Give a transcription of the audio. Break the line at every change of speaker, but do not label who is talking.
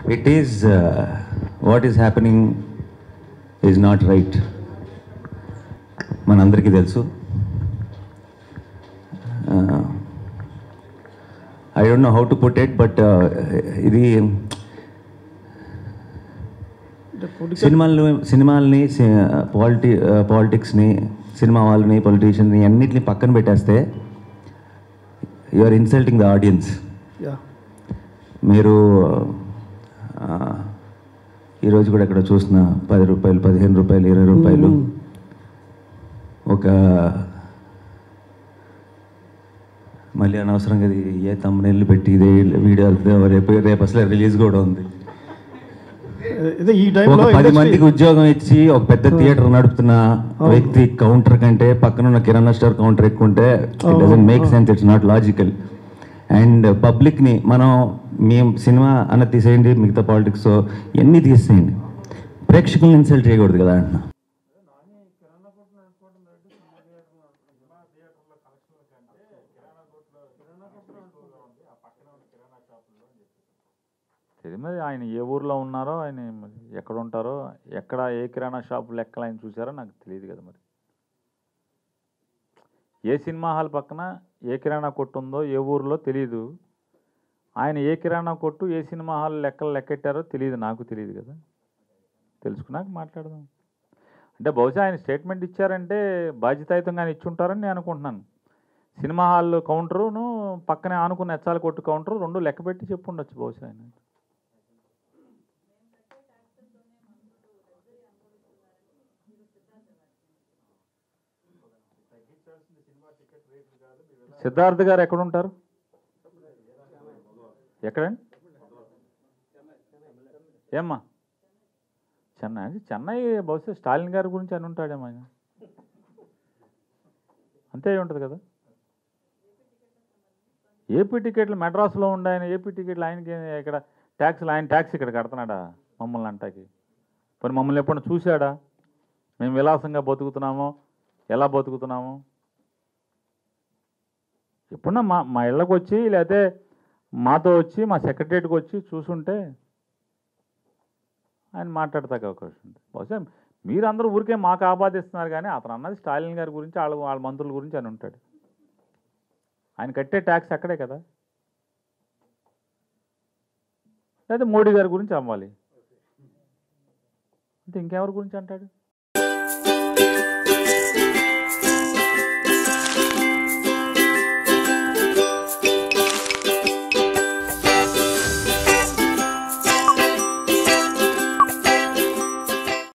it is what is happening is not right మనందరికీ తెలుసు I don't know how to put it but ఇది సినిమాలను సినిమాల్ని పాలిటి పాలిటిక్స్ని సినిమా వాళ్ళని పొలిటీషియన్ని అన్నిటిని పక్కన పెట్టేస్తే you are insulting the audience
yeah
మీరు ఆ, ఈరోజు కూడా ఇక్కడ చూసిన పది రూపాయలు పదిహేను రూపాయలు ఇరవై రూపాయలు ఒక మళ్ళీ అనవసరంగా ఇది ఏ తమ్ముళ్ళు పెట్టి ఇదే వీడియో రేపు రేపు అసలు రిలీజ్ కూడా ఉంది
ఇదే ఈ
ఒక
టైంలో
పది మందికి ఉద్యోగం ఇచ్చి ఒక పెద్ద థియేటర్ నడుపుతున్న వ్యక్తి కౌంటర్ కంటే పక్కన ఉన్న కిరాణా స్టోర్ కౌంటర్ ఎక్కువ ఉంటే it doesn't make sense it's not logical and పబ్లిక్ని మనం మేము సినిమా అన్న తీసేయండి మిగతా పాలిటిక్స్ ఇవన్నీ తీసేయండి ప్రేక్షకులను ఇన్సల్ట్ చేయకూడదు కదా అంటున్నా
తెలియదు మరి ఆయన ఏ ఊర్లో ఉన్నారో ఆయన మరి ఎక్కడ ఉంటారో ఎక్కడ ఏ కిరాణా షాపు లెక్కలు ఆయన చూసారో నాకు తెలియదు కదా మరి ఏ సినిమా హాల్ పక్కన ఏ కిరాణా కొట్టు ఉందో ఏ ఊర్లో తెలియదు ఆయన ఏ కిరాణా కొట్టు ఏ సినిమా హాల్ లెక్కలు లెక్కెట్టారో తెలియదు నాకు తెలియదు కదా తెలుసుకున్నాక మాట్లాడదాం అంటే బహుశా ఆయన స్టేట్మెంట్ ఇచ్చారంటే బాధ్యతాయుతంగానే ఇచ్చుంటారని నేను అనుకుంటున్నాను సినిమా హాల్ కౌంటరును పక్కనే ఆనుకున్న ఎచ్చాల కొట్టు కౌంటరు రెండు లెక్క పెట్టి చెప్పుండొచ్చు బహుశా ఆయన సిద్ధార్థ్ గారు ఎక్కడ ఉంటారు ఎక్కడండి ఏమ్మా చెన్నై అంటే చెన్నై బహుశా స్టాలిన్ గారి గురించి అని ఉంటాడేమో ఆయన అంతే అయి ఉంటుంది కదా ఏపీ టికెట్లు మెడ్రాస్లో ఉండే ఆయన ఏపీ టికెట్లు ఆయనకి ఇక్కడ ట్యాక్స్లు ఆయన ట్యాక్స్ ఇక్కడ కడుతున్నాడా మమ్మల్ని అంటాకి మరి మమ్మల్ని ఎప్పుడైనా చూశాడా మేము విలాసంగా బతుకుతున్నామో ఎలా బతుకుతున్నామో ఎప్పుడన్నా మా మా ఇళ్ళకి వచ్చి లేకపోతే మాతో వచ్చి మా సెక్రటరియట్కి వచ్చి చూసుంటే ఆయన మాట్లాడతాక అవకాశం ఉంది బహుశా మీరందరూ ఊరికే మాకు ఆపాదిస్తున్నారు కానీ అతను అన్నది స్టాలిన్ గారి గురించి వాళ్ళ వాళ్ళ మంత్రుల గురించి అని ఉంటాడు ఆయన కట్టే ట్యాక్స్ అక్కడే కదా లేదా మోడీ గారి గురించి అమ్మాలి అంటే ఇంకెవరి గురించి అంటాడు